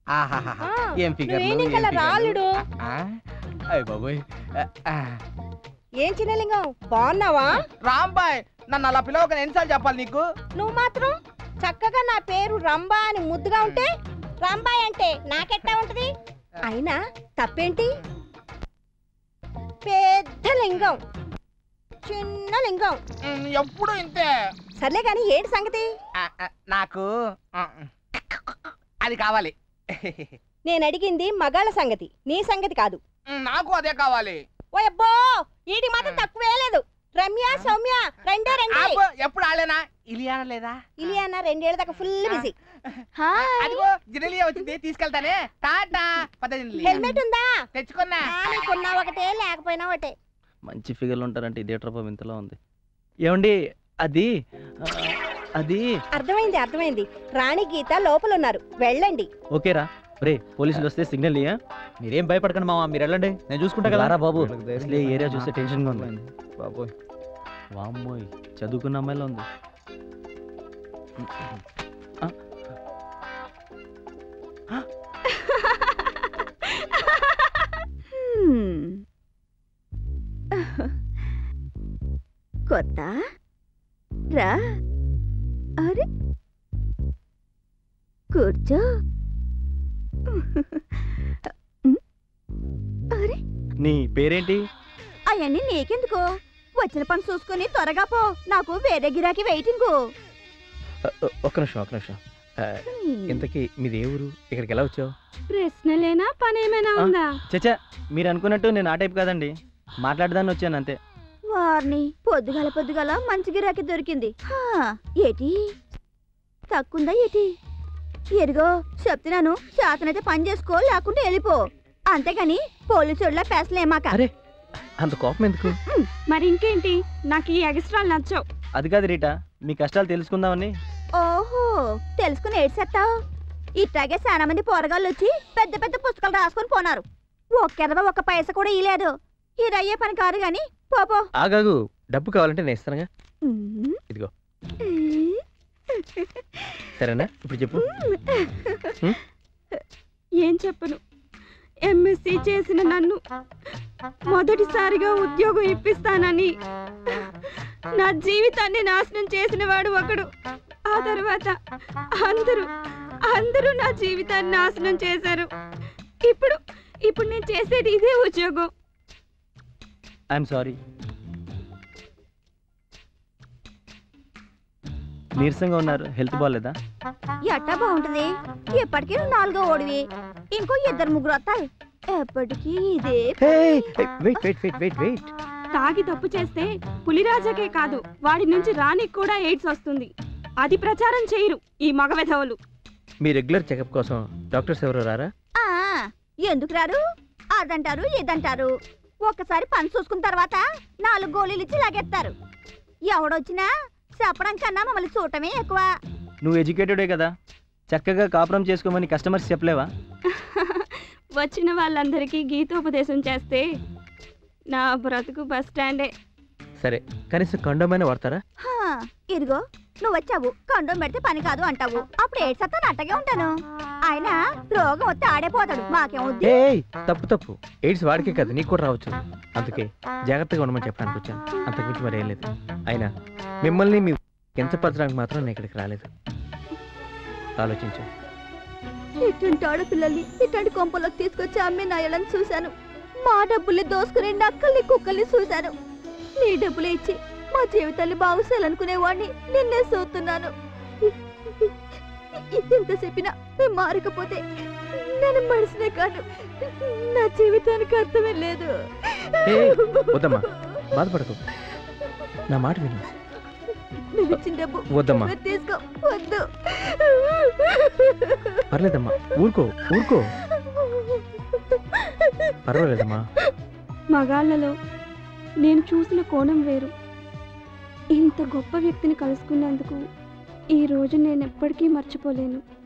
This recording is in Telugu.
ఆహాహాహా. ఆ, ఏం ఫిగర్ నువ్వేనికలా రాలుడు అయ్య బాబోయ్ ఆ, ఆ. ఏం చిన్నలింగం బాగున్నావా రాంబాయ్ నన్ను అలా పిలవక ఎన్నిసార్లు చెప్పాలి నీకు నువ్వు మాత్రం చక్కగా నా పేరు రంబా అని ముద్దుగా ఉంటే రంబాయ్ అంటే నాకెట్టా ఉంటది అయినా తప్పేంటి పెద్ద లింగం చిన్న లింగం ఉమ్, ఎప్పుడు ఇంతే సర్లే గాని ఏంటి సంగతి ఆ, ఆ, నాకు ఆ, అది కావాలి నేను అడిగింది మగాళ్ళ సంగతి నీ సంగతి కాదు ఉమ్, నాకు అదే కావాలి ఓ అబ్బో వీటికి మాత్రం తక్కువే లేదు రమ్య సౌమ్య రెండే రెండే ఆపు, ఎప్పుడు ఆడేనా ఇలియానా లేదా ఇలియానా రెండేళ్ల దాకా ఫుల్ బిజీ అదిగో జినలియా వచ్చింది తీసుకెళ్తానే టాటా పదహైదు హెల్మెట్ ఉందా తెచ్చుకున్నా ఆ, నీకున్నా ఒకటే లేకపోయినా ఒకటే మంచి ఫిగర్లు ఉంటారంటే ఇదే ట్రప్ ఇంతలో ఉంది ఏమండి అది ఆ, అది అర్థమైంది అర్థమైంది రాణి గీత లోపల ఉన్నారు వెళ్ళండి ఓకేరా రే పోలీసులు వస్తే సిగ్నల్ ఇయ్యా మీరేం భయపడకండి మామ మీరు వెళ్ళండి నేను చూసుకుంటా కదా రారా బాబు వీళ్ళకి ధైర్యం అసలే ఈ ఏరియా లేదు. చూస్తే టెన్షన్ గా ఉంది బాబోయ్ వామ్మోయ్ చదువుకున్న అమ్మాయిలో ఉంది ఆ, కొత్త రా అరే కూర్చో అరే నీ పేరేంటి అవన్నీ నీకెందుకు వచ్చిన పని చూసుకొని త్వరగా పో నాకు వేరే గిరాకీ వెయిటింగ్ ఆ, ఒ- ఒక్క నిమిషం ఒక్క నిమిషం ఆ, ఇంతకీ మీది ఏ ఊరు ఇక్కడికి ఎలా వచ్చావు ప్రశ్నలేనా పని ఏమైనా ఆ? ఉందా చచ్చా మీరు అనుకున్నట్టు నేను ఆ టైప్ కాదండి మాట్లాడదాన్ని వచ్చాను అంతే వారిని పొద్దుగల పొద్దుగల మంచి గిరాకీ దొరికింది హా, ఏటి తక్కుందా ఏటి ఎరుగో చెప్తున్నాను చేతనైతే పని చేసుకో లేకుంటే వెళ్ళిపో అంతేగాని పోలీసుల పేసలేమాక అరే అంత కోపం ఎందుకు మరి ఇంకేంటి నాకు ఈ ఎక్స్ట్రాలు నచ్చవు అది కాదు రీటా మీ కష్టాలు తెలుసుకుందామని ఓహో తెలుసుకుని ఏడ్చేస్తావు ఇట్లాగే చాలా మంది పోరగాళ్ళు వచ్చి పెద్ద పెద్ద పుస్తకాలు రాసుకొని పోనారు ఒక్కెదవ ఒక్క పైసా కూడా ఇయ్యలేదు ఇది అయ్యే పని కాదు గాని పోపో ఆగాగు డబ్బు కావాలంటే నేను ఇస్తానుగా ఇదిగో. సరేనా ఇప్పుడు చెప్పు ఏం చెప్పను ఎంఎస్సి చేసిన నన్ను మొదటిసారిగా ఉద్యోగం ఇప్పిస్తానని నా జీవితాన్ని నాశనం చేసిన వాడు ఒకడు ఆ తర్వాత అందరూ అందరూ నా జీవితాన్ని నాశనం చేశారు ఇప్పుడు ఇప్పుడు నేను చేసేది ఇదే ఉద్యోగం ఐఎమ్ సారీ నీరసంగా ఉన్నారు హెల్త్ బాగాలేదా ఎట్టా బాగుంటది ఎప్పటికీ నువ్వు నాలుగో ఓడివి ఇంకో ఇద్దరు ముగ్గురు వస్తారు ఎప్పటికీ ఇదే wait wait wait wait wait తాగి తప్పు చేస్తే పులిరాజాకే కాదు వాడి నుంచి రానికి కూడా ఎయిడ్స్ వస్తుంది అది ప్రచారం చేయరు ఈ మగ వెధవలు మీ రెగ్యులర్ చెకప్ కోసం డాక్టర్స్ ఎవరు రారా ఆ ఎందుకు రారు అదంటారు ఇదంటారు ఒక్కసారి పని చూసుకున్న తర్వాత నాలుగు గోళీలు ఇచ్చి లాగేస్తారు ఎవడొచ్చినా చెప్పడం కన్నా మమ్మల్ని చూడటమే ఎక్కువ నువ్వు ఎడ్యుకేటెడే కదా చక్కగా కాపురం చేసుకోమని కస్టమర్స్ చెప్పలేవా వచ్చిన వాళ్ళందరికీ గీతోపదేశం చేస్తే నా బ్రతుకు బస్ స్టాండే సరే కనీసం కండోమైన వాడతారా హా, ఇదిగో నువ్వు వచ్చావు కండం పెడితే పని కాదు అంటావు అప్పుడు ఏడ్సత్తా అట్టగే ఉంటాను ఆయన రోగం వస్తే ఆడేపోతాడు మాకేమవుద్ది ఏయ్ తప్పు తప్పు ఎయిడ్స్ వాడికే కదా నీకు కూడా రావచ్చు అందుకే జాగ్రత్తగా ఉండమని చెప్పడానికి వచ్చాను అంతకుమించి మరి ఏం లేదు అయినా మిమ్మల్ని మీ కించపరచడానికి మాత్రం నేను ఇక్కడికి రాలేదు ఆలోచించు ఇటువంటి ఆడపిల్లల్ని ఇట్లాంటి కొంపలోకి తీసుకొచ్చి అమ్మి నాయాలని చూశాను మా డబ్బుల్ని దోసుకుని నక్కల్ని కుక్కల్ని చూశాను నీ డబ్బులు ఇచ్చి మా జీవితాన్ని బాగుసేయాలనుకునేవాడిని నిన్నే చూస్తున్నాను ఎంత చెప్పినా మేము మారకపోతే నేను మనిషినే కాదు నా జీవితానికి అర్థమే లేదు ఏయ్, వద్దమ్మా బాధపడకు నా మాట విను నువ్వు ఇచ్చిన డబ్బు వద్దమ్మా నువ్వు తీసుకో వద్దు పర్లేదమ్మా ఊరుకో ఊరుకో పర్వాలేదమ్మా మగాళ్ళలో నేను చూసిన కోణం వేరు ఇంత గొప్ప వ్యక్తిని కలుసుకున్నందుకు ఈ రోజు నేను ఎప్పటికీ మర్చిపోలేను